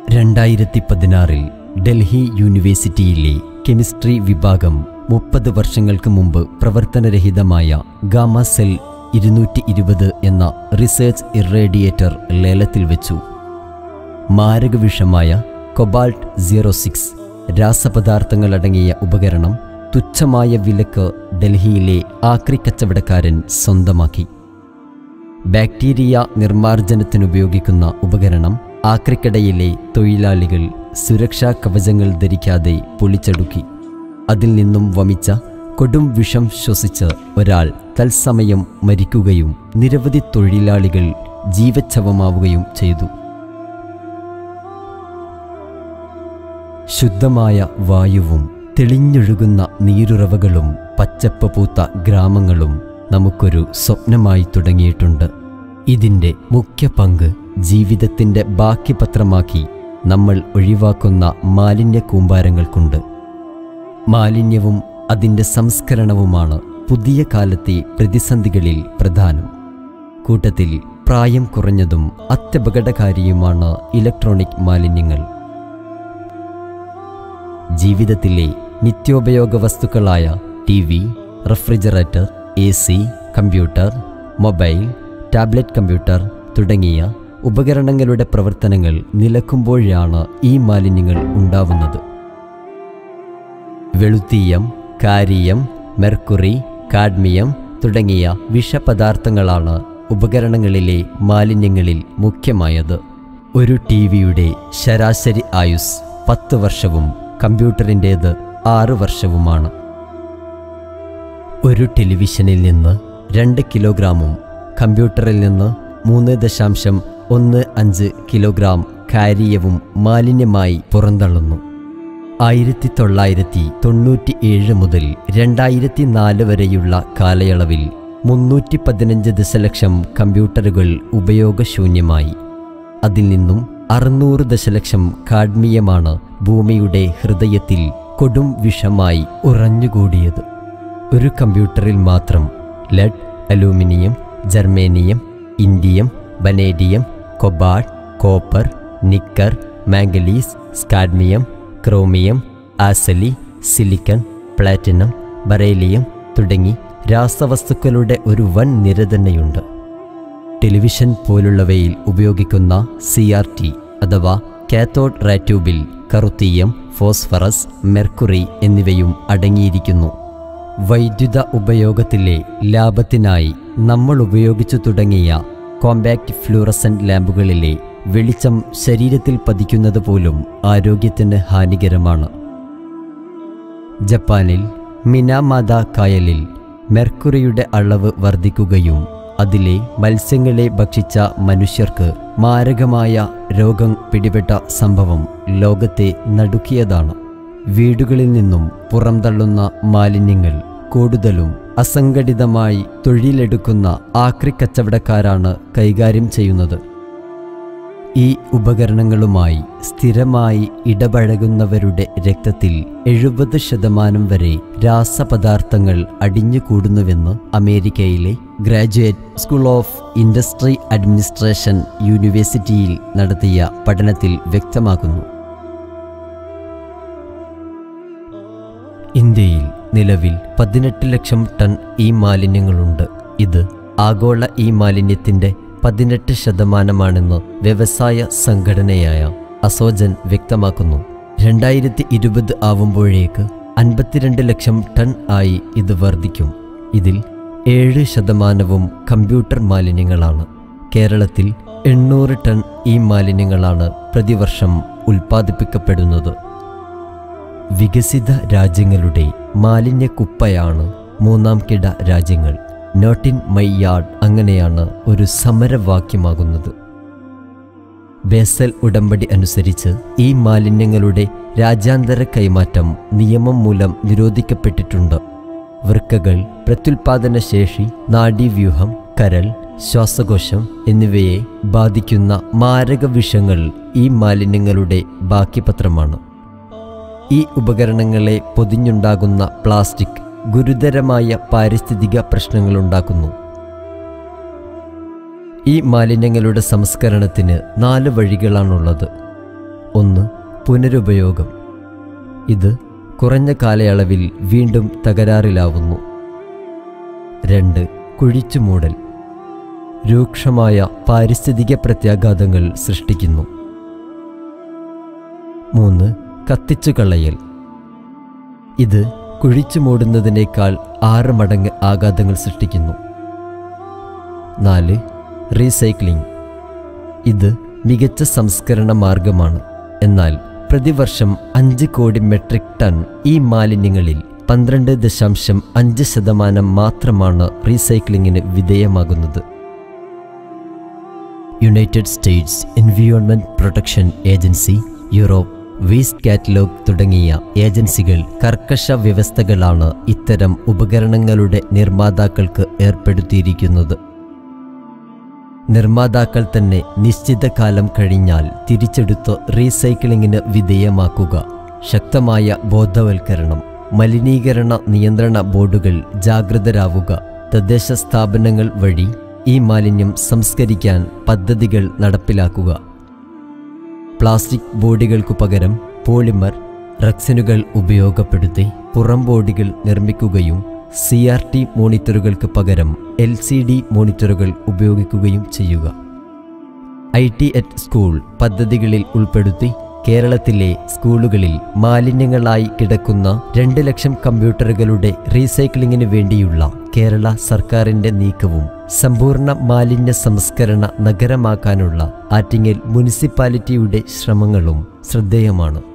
രണ്ടായിരത്തി പതിനാറിൽ ഡൽഹി യൂണിവേഴ്സിറ്റിയിലെ കെമിസ്ട്രി വിഭാഗം മുപ്പത് വർഷങ്ങൾക്ക് മുമ്പ് പ്രവർത്തനരഹിതമായ ഗാമ സെൽ ഇരുന്നൂറ്റി ഇരുപത് എന്ന റിസർച്ച് ഇറേഡിയേറ്റർ ലേലത്തിൽ വെച്ചു മാരകവിഷമായ കൊബാൾട്ട് സീറോ സിക്സ് രാസപദാർത്ഥങ്ങളടങ്ങിയ ഉപകരണം തുച്ഛമായ വിലക്ക് ഡൽഹിയിലെ ആക്രി കച്ചവടക്കാരൻ സ്വന്തമാക്കി ബാക്ടീരിയ നിർമ്മാർജ്ജനത്തിനുപയോഗിക്കുന്ന ഉപകരണം ആക്രിക്കടയിലെ തൊഴിലാളികൾ സുരക്ഷാ കവചങ്ങൾ ധരിക്കാതെ പൊളിച്ചടുക്കി അതിൽ നിന്നും വമിച്ച കൊടും വിഷം ശ്വസിച്ച് ഒരാൾ തത്സമയം മരിക്കുകയും നിരവധി തൊഴിലാളികൾ ജീവച്ഛവമാവുകയും ചെയ്തു ശുദ്ധമായ വായുവും തെളിഞ്ഞൊഴുകുന്ന നീരുറവകളും പച്ചപ്പ് പൂത്ത ഗ്രാമങ്ങളും നമുക്കൊരു സ്വപ്നമായി തുടങ്ങിയിട്ടുണ്ട് ഇതിൻ്റെ മുഖ്യ പങ്ക് ജീവിതത്തിൻ്റെ ബാക്കി പത്രമാക്കി നമ്മൾ ഒഴിവാക്കുന്ന മാലിന്യ കൂമ്പാരങ്ങൾക്കുണ്ട് മാലിന്യവും അതിൻ്റെ സംസ്കരണവുമാണ് പുതിയ കാലത്തെ പ്രതിസന്ധികളിൽ പ്രധാനം കൂട്ടത്തിൽ പ്രായം കുറഞ്ഞതും അത്യപകടകാരിയുമാണ് ഇലക്ട്രോണിക് മാലിന്യങ്ങൾ ജീവിതത്തിലെ നിത്യോപയോഗ വസ്തുക്കളായ T V refrigerator A C computer mobile tablet computer തുടങ്ങിയ ഉപകരണങ്ങളുടെ പ്രവർത്തനങ്ങൾ നിലക്കുമ്പോഴാണ് ഈ മാലിന്യങ്ങൾ ഉണ്ടാവുന്നത് വെളുത്തീയം കാരിയം മെർക്കുറി കാഡ്മിയം തുടങ്ങിയ വിഷപദാർത്ഥങ്ങളാണ് ഉപകരണങ്ങളിലെ മാലിന്യങ്ങളിൽ മുഖ്യമായത് ഒരു ടി വിയുടെ ശരാശരി ആയുസ് പത്ത് വർഷവും കമ്പ്യൂട്ടറിൻ്റേത് ആറ് വർഷവുമാണ് ഒരു ടെലിവിഷനിൽ നിന്ന് രണ്ട് കിലോഗ്രാമും കമ്പ്യൂട്ടറിൽ നിന്ന് മൂന്ന് ദശാംശം ഒന്ന് അഞ്ച് കിലോഗ്രാം കാരീയവും മാലിന്യമായി പുറന്തള്ളുന്നു ആയിരത്തി തൊള്ളായിരത്തി തൊണ്ണൂറ്റി ഏഴ് മുതൽ രണ്ടായിരത്തി നാല് വരെയുള്ള കാലയളവിൽ മുന്നൂറ്റി പതിനഞ്ച് ദശലക്ഷം കമ്പ്യൂട്ടറുകൾ ഉപയോഗശൂന്യമായി അതിൽ നിന്നും അറുന്നൂറ് ദശലക്ഷം കാഡ്മിയമാണ് ഭൂമിയുടെ ഹൃദയത്തിൽ കൊടും വിഷമായി ഉറഞ്ഞുകൂടിയത് ഒരു കമ്പ്യൂട്ടറിൽ മാത്രം lead aluminium germanium indium vanadium cobalt copper nickel manganese cadmium chromium ആസലി സിലിക്കൺ പ്ലാറ്റിനം ബറേലിയം തുടങ്ങി രാസവസ്തുക്കളുടെ ഒരു വൻ നിര തന്നെയുണ്ട് ടെലിവിഷൻ പോലുള്ളവയിൽ ഉപയോഗിക്കുന്ന സി ആർ ടി അഥവാ കാത്തോഡ് റാറ്റ്യൂബിൽ കറുത്തീയം ഫോസ്ഫറസ് മെർക്കുറി എന്നിവയും അടങ്ങിയിരിക്കുന്നു വൈദ്യുത ഉപയോഗത്തിലെ ലാഭത്തിനായി നമ്മൾ ഉപയോഗിച്ചു തുടങ്ങിയ കോമ്പാക്റ്റ് ഫ്ലൂറസെന്റ് ലാമ്പുകളിലെ വെളിച്ചം ശരീരത്തിൽ പതിക്കുന്നത് പോലും ആരോഗ്യത്തിന് ഹാനികരമാണ് ജപ്പാനിൽ മിനാമാദ കായലിൽ മെർക്കുറിയുടെ അളവ് വർദ്ധിക്കുകയും അതിലെ മത്സ്യങ്ങളെ ഭക്ഷിച്ച മനുഷ്യർക്ക് മാരകമായ രോഗം പിടിപെട്ട സംഭവം ലോകത്തെ നടുക്കിയതാണ് വീടുകളിൽ നിന്നും പുറംതള്ളുന്ന മാലിന്യങ്ങൾ കൂടുതലും അസംഘടിതമായി തൊഴിലെടുക്കുന്ന ആക്രിക്കച്ചവടക്കാരാണ് കൈകാര്യം ചെയ്യുന്നത് ഈ ഉപകരണങ്ങളുമായി സ്ഥിരമായി ഇടപഴകുന്നവരുടെ രക്തത്തിൽ എഴുപത് ശതമാനം വരെ രാസപദാർത്ഥങ്ങൾ അടിഞ്ഞുകൂടുന്നുവെന്ന് അമേരിക്കയിലെ graduate school of industry administration യൂണിവേഴ്സിറ്റിയിൽ നടത്തിയ പഠനത്തിൽ വ്യക്തമാക്കുന്നു ഇന്ത്യയിൽ നിലവിൽ പതിനെട്ട് ലക്ഷം ടൺ ഈ മാലിന്യങ്ങളുണ്ട് ഇത് ആഗോള ഈ മാലിന്യത്തിന്റെ പതിനെട്ട് ശതമാനമാണെന്ന് വ്യവസായ സംഘടനയായ അസോജൻ വ്യക്തമാക്കുന്നു രണ്ടായിരത്തി ഇരുപത് ആവുമ്പോഴേക്ക് അൻപത്തിരണ്ട് ലക്ഷം ടൺ ആയി ഇത് വർദ്ധിക്കും ഇതിൽ ഏഴ് ശതമാനവും കമ്പ്യൂട്ടർ മാലിന്യങ്ങളാണ് കേരളത്തിൽ എണ്ണൂറ് ടൺ ഈ മാലിന്യങ്ങളാണ് പ്രതിവർഷം ഉൽപ്പാദിപ്പിക്കപ്പെടുന്നത് വികസിത രാജ്യങ്ങളുടെ മാലിന്യക്കുപ്പയാണ് മൂന്നാം കിട രാജ്യങ്ങൾ നോട്ട് ഇൻ മൈ യാർഡ് അങ്ങനെയാണ് ഒരു സമരവാക്യമാകുന്നത് ബേസൽ ഉടമ്പടി അനുസരിച്ച് ഈ മാലിന്യങ്ങളുടെ രാജ്യാന്തര കൈമാറ്റം നിയമം മൂലം നിരോധിക്കപ്പെട്ടിട്ടുണ്ട് വൃക്കകൾ പ്രത്യുൽപാദന ശേഷി നാഡീവ്യൂഹം കരൾ ശ്വാസകോശം എന്നിവയെ ബാധിക്കുന്ന മാരക വിഷങ്ങൾ ഈ മാലിന്യങ്ങളുടെ ബാക്കിപത്രമാണ് ഈ ഉപകരണങ്ങളെ പൊതിഞ്ഞുണ്ടാകുന്ന പ്ലാസ്റ്റിക് ഗുരുതരമായ പാരിസ്ഥിതിക പ്രശ്നങ്ങളുണ്ടാക്കുന്നു ഈ മാലിന്യങ്ങളുടെ സംസ്കരണത്തിന് നാല് വഴികളാണുള്ളത് ഒന്ന് പുനരുപയോഗം ഇത് കുറഞ്ഞ കാലയളവിൽ വീണ്ടും തകരാറിലാവുന്നു രണ്ട് കുഴിച്ചുമൂടൽ രൂക്ഷമായ പാരിസ്ഥിതിക പ്രത്യാഘാതങ്ങൾ സൃഷ്ടിക്കുന്നു മൂന്ന് കത്തിച്ചു കളയൽ ഇത് കുഴിച്ചു മൂടുന്നതിനേക്കാൾ ആറ് മടങ്ങ് ആഘാതങ്ങൾ സൃഷ്ടിക്കുന്നു നാല് റീസൈക്ലിംഗ് ഇത് മികച്ച സംസ്കരണ മാർഗമാണ് എന്നാൽ പ്രതിവർഷം അഞ്ച് കോടി മെട്രിക് ടൺ ഈ മാലിന്യങ്ങളിൽ പന്ത്രണ്ട് ദശാംശം അഞ്ച് ശതമാനം മാത്രമാണ് റീസൈക്ലിങ്ങിന് വിധേയമാകുന്നത് United States environment protection agency Europe waste catalogue തുടങ്ങിയ ഏജൻസികൾ കർക്കശ വ്യവസ്ഥകളാണ് ഇത്തരം ഉപകരണങ്ങളുടെ നിർമ്മാതാക്കൾക്ക് ഏർപ്പെടുത്തിയിരിക്കുന്നത് നിർമ്മാതാക്കൾ തന്നെ നിശ്ചിത കാലം കഴിഞ്ഞാൽ തിരിച്ചെടുത്ത് റീസൈക്ലിങ്ങിന് വിധേയമാക്കുക ശക്തമായ ബോധവൽക്കരണം മലിനീകരണ നിയന്ത്രണ ബോർഡുകൾ ജാഗ്രതരാവുക തദ്ദേശ സ്ഥാപനങ്ങൾ വഴി ഈ മാലിന്യം സംസ്കരിക്കാൻ പദ്ധതികൾ നടപ്പിലാക്കുക പ്ലാസ്റ്റിക് ബോഡികൾക്കു പകരം പോളിമർ റക്സിനുകൾ ഉപയോഗപ്പെടുത്തി പുറം ബോഡികൾ നിർമ്മിക്കുകയും സി ആർ ടി മോണിറ്ററുകൾക്ക് പകരം എൽ സി ഡി മോണിറ്ററുകൾ ഉപയോഗിക്കുകയും ചെയ്യുക ഐ ടി അറ്റ് സ്കൂൾ പദ്ധതികളിൽ ഉൾപ്പെടുത്തി കേരളത്തിലെ സ്കൂളുകളിൽ മാലിന്യങ്ങളായി കിടക്കുന്ന രണ്ട് ലക്ഷം കമ്പ്യൂട്ടറുകളുടെ റീസൈക്ലിങ്ങിന് വേണ്ടിയുള്ള കേരള സർക്കാരിന്റെ നീക്കവും സമ്പൂർണ്ണ മാലിന്യ സംസ്കരണ നഗരമാക്കാനുള്ള ആറ്റിങ്ങൽ മുനിസിപ്പാലിറ്റിയുടെ ശ്രമങ്ങളും ശ്രദ്ധേയമാണ്